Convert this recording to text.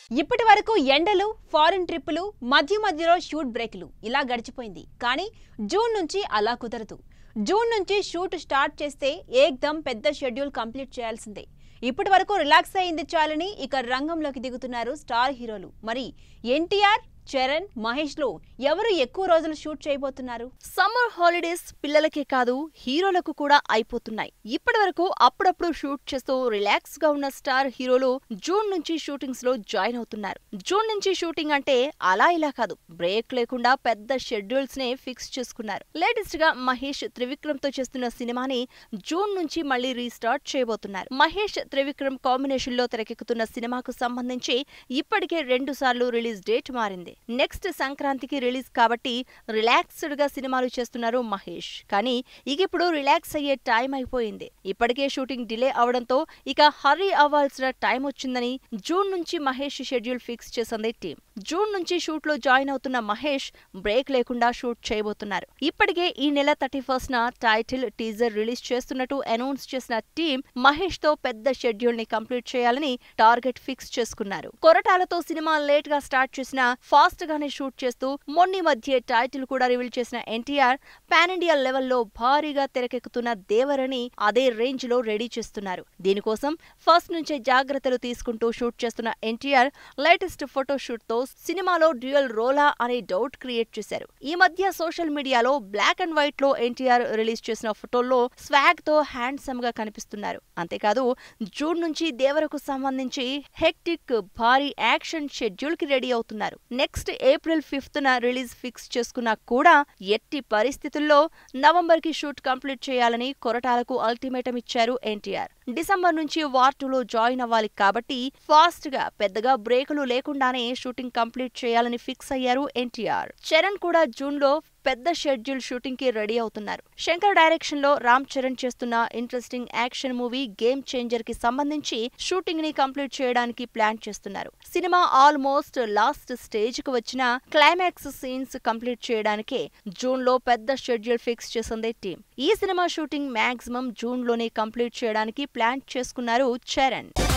ఇప్పటి వరకు ఎండలు ఫారిన్ ట్రిప్పులు మధ్య మధ్యలో షూట్ బ్రేకులు ఇలా గడిచిపోయింది కానీ జూన్ నుంచి అలా కుదరదు జూన్ నుంచి షూట్ స్టార్ట్ చేస్తే ఏక్దమ్ పెద్ద షెడ్యూల్ కంప్లీట్ చేయాల్సిందే ఇప్పటి వరకు రిలాక్స్ అయింది చాలని ఇక రంగంలోకి దిగుతున్నారు స్టార్ హీరోలు మరి ఎన్టీఆర్ చరణ్ మహేష్ లో ఎవరు ఎక్కువ రోజులు షూట్ చేయబోతున్నారు సమ్మర్ హాలిడేస్ పిల్లలకే కాదు హీరోలకు కూడా అయిపోతున్నాయి ఇప్పటి వరకు అప్పుడప్పుడు షూట్ చేస్తూ రిలాక్స్ గా ఉన్న స్టార్ హీరోలు జూన్ నుంచి షూటింగ్స్ లో జాయిన్ అవుతున్నారు జూన్ నుంచి షూటింగ్ అంటే అలా ఇలా కాదు బ్రేక్ లేకుండా పెద్ద షెడ్యూల్స్ నే ఫిక్స్ చేసుకున్నారు లేటెస్ట్ గా మహేష్ త్రివిక్రమ్ తో చేస్తున్న సినిమాని జూన్ నుంచి మళ్ళీ రీస్టార్ట్ చేయబోతున్నారు మహేష్ త్రివిక్రమ్ కాంబినేషన్ లో తెరకెక్కుతున్న సినిమాకు సంబంధించి ఇప్పటికే రెండు సార్లు రిలీజ్ డేట్ మారింది నెక్స్ట్ సంక్రాంతికి రిలీజ్ కాబట్టి రిలాక్స్డ్ గా సినిమాలు చేస్తున్నారు మహేష్ కానీ ఇక ఇప్పుడు రిలాక్స్ అయ్యే టైం అయిపోయింది ఇప్పటికే షూటింగ్ డిలే అవడంతో ఇక హర్రీ అవ్వాల్సిన టైం వచ్చిందని జూన్ నుంచి మహేష్ షెడ్యూల్ ఫిక్స్ చేసింది టీం జూన్ నుంచి షూట్ లో జాయిన్ అవుతున్న మహేష్ బ్రేక్ లేకుండా షూట్ చేయబోతున్నారు ఇప్పటికే ఈ నెల థర్టీ ఫస్ట్ న టైటిల్ టీజర్ రిలీజ్ చేస్తున్నట్టు అనౌన్స్ చేసిన టీం మహేష్ తో పెద్ద షెడ్యూల్ ని కంప్లీట్ చేయాలని టార్గెట్ ఫిక్స్ చేసుకున్నారు కొరటాలతో సినిమా లేట్ గా స్టార్ట్ చేసిన ఫాస్ట్ గానే షూట్ చేస్తూ మొన్ని మధ్య టైటిల్ కూడా రివీల్ చేసిన ఎన్టీఆర్ పాన్ ఇండియా లెవెల్లో భారీగా తెరకెక్కుతున్న దేవరని అదే రేంజ్ లో రెడీ చేస్తున్నారు దీనికోసం ఫస్ట్ నుంచే జాగ్రత్తలు తీసుకుంటూ షూట్ చేస్తున్న ఎన్టీఆర్ లేటెస్ట్ ఫోటో షూట్ తో సినిమాలో డ్యూయల్ రోలా అనే డౌట్ క్రియేట్ చేశారు ఈ మధ్య సోషల్ మీడియాలో బ్లాక్ అండ్ వైట్ లో ఎన్టీఆర్ రిలీజ్ చేసిన ఫోటోల్లో స్వాగ్ తో హ్యాండ్సమ్ గా కనిపిస్తున్నారు అంతేకాదు జూన్ నుంచి దేవరకు సంబంధించి హెక్టిక్ భారీ యాక్షన్ షెడ్యూల్ కి రెడీ అవుతున్నారు నెక్స్ట్ ఏప్రిల్ ఫిఫ్త్ న రిలీజ్ ఫిక్స్ చేసుకున్నా కూడా ఎట్టి పరిస్థితుల్లో నవంబర్ కి షూట్ కంప్లీట్ చేయాలని కొరటాలకు అల్టిమేటం ఇచ్చారు ఎన్టీఆర్ డిసెంబర్ నుంచి వార్ టూలో జాయిన్ అవ్వాలి కాబట్టి ఫాస్ట్ గా పెద్దగా బ్రేకులు లేకుండానే షూటింగ్ కంప్లీట్ చేయాలని ఫిక్స్ అయ్యారు ఎన్టీఆర్ చరణ్ కూడా జూన్ లో పెద్ద షెడ్యూల్ షూటింగ్ కి రెడీ అవుతున్నారు శంకర్ డైరెక్షన్ లో రామ్ చరణ్ చేస్తున్న interesting action movie game changer కి సంబంధించి షూటింగ్ ని కంప్లీట్ చేయడానికి ప్లాన్ చేస్తున్నారు సినిమా ఆల్మోస్ట్ లాస్ట్ స్టేజ్ కు వచ్చిన క్లైమాక్స్ సీన్స్ కంప్లీట్ చేయడానికే జూన్ లో పెద్ద షెడ్యూల్ ఫిక్స్ చేసింది టీం ఈ సినిమా షూటింగ్ మాక్సిమం జూన్ లోనే కంప్లీట్ చేయడానికి ప్లాన్ చేసుకున్నారు చరణ్